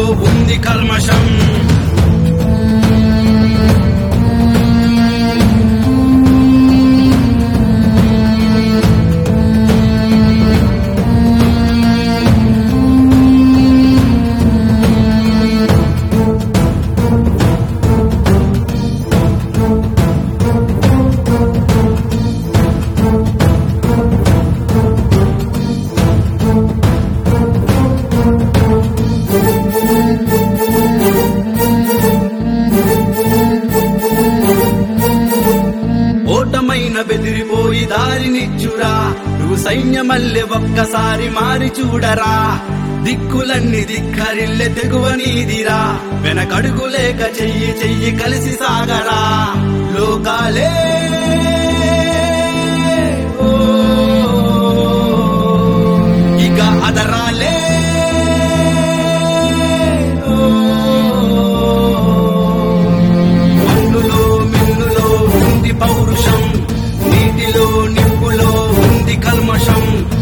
ఉంది కల్మషం ఓటమైన బెదిరిపోయి దారినిచ్చురా నువ్వు సైన్యమల్లె ఒక్కసారి మారి చూడరా దిక్కులన్నీ దిక్కరిల్లె తెగువ నీదిరా వెనకడుగు లేక చెయ్యి చెయ్యి కలిసి సాగరా లోకాలే ఓ, ఇక అదరాలే మన్నులో మిన్నులో ఉంది పౌరుషం నీటిలో నిప్పులో ఉంది కల్మషం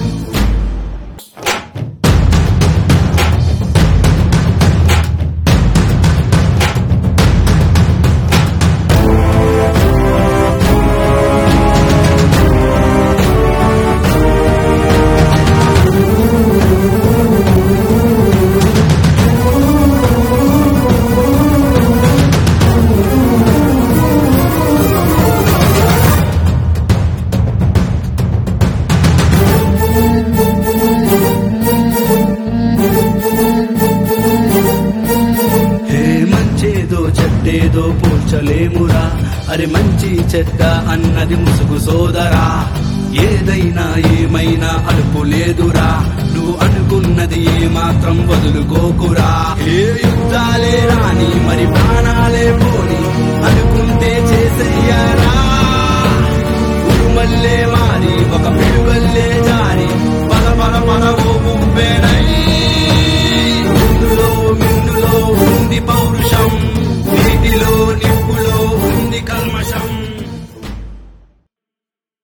హే మంచేదో చెడ్డేదో పోల్చలేమురా అరే మంచి చెడ్డ అన్నది ముసుగు సోదరా ఏదైనా ఏమైనా అలుపు లేదురా నువ్వు అనుకున్నది ఏ మాత్రం వదులుకోకురా ఏ యుద్ధాలే రాని మరి ప్రాణాలే పోని